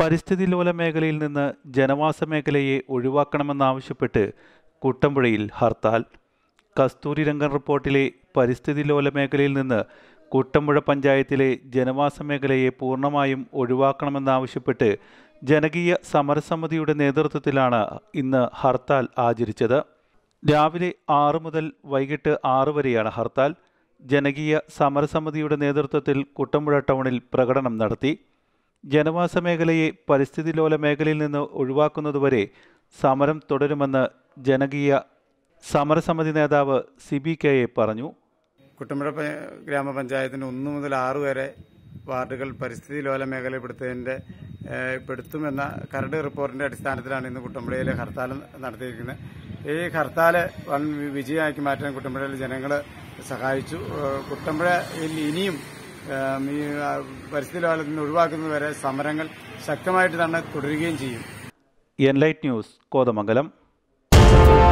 പരിസ്ഥിതി ലോല മേഖലയിൽ നിന്ന് ജനവാസ മേഖലയെ ഒഴിവാക്കണമെന്നാവശ്യപ്പെട്ട് കുട്ടമ്പുഴയിൽ ഹർത്താൽ കസ്തൂരി രംഗൻ റിപ്പോർട്ടിലെ പരിസ്ഥിതി ലോല മേഖലയിൽ നിന്ന് കുട്ടമ്പുഴ പഞ്ചായത്തിലെ ജനവാസ മേഖലയെ പൂർണ്ണമായും ഒഴിവാക്കണമെന്നാവശ്യപ്പെട്ട് ജനകീയ സമരസമിതിയുടെ നേതൃത്വത്തിലാണ് ഇന്ന് ഹർത്താൽ ആചരിച്ചത് രാവിലെ ആറ് മുതൽ വൈകിട്ട് ആറ് വരെയാണ് ഹർത്താൽ ജനകീയ സമരസമിതിയുടെ നേതൃത്വത്തിൽ കുട്ടമ്പുഴ ടൗണിൽ പ്രകടനം നടത്തി ജനവാസ മേഖലയെ പരിസ്ഥിതി ലോല മേഖലയിൽ നിന്ന് ഒഴിവാക്കുന്നതുവരെ സമരം തുടരുമെന്ന് ജനകീയ സമരസമിതി നേതാവ് സിബി കെ എ പറഞ്ഞു കുട്ടമ്പുഴ പ- ഗ്രാമപഞ്ചായത്തിന് ഒന്ന് മുതൽ ആറ് വരെ വാർഡുകൾ പരിസ്ഥിതി ലോല മേഖലപ്പെടുത്തതിന്റെ ഏഹ്, പെടുത്തുമെന്ന കരട് റിപ്പോർട്ടിന്റെ അടിസ്ഥാനത്തിലാണ് ഇന്ന് കുട്ടമ്പുഴയിലെ ഹർത്താൽ നടത്തിയിരിക്കുന്നത് ഈ ഹർത്താൽ വൻ വി- വിജയമാക്കി മാറ്റാൻ കുട്ടമ്പുഴയിലെ ജനങ്ങൾ സഹായിച്ചു ഏഹ്, കുട്ടമ്പുഴയിൽ ഇനിയും ഏഹ്, ഈ ആ, പരിസ്ഥിതി ലോലത്തിൽ നിന്ന് ഒഴിവാക്കുന്നതുവരെ സമരങ്ങൾ ശക്തമായിട്ട് തന്നെ തുടരുകയും ചെയ്യും എൻലൈറ്റ് ന്യൂസ് കോതമംഗലം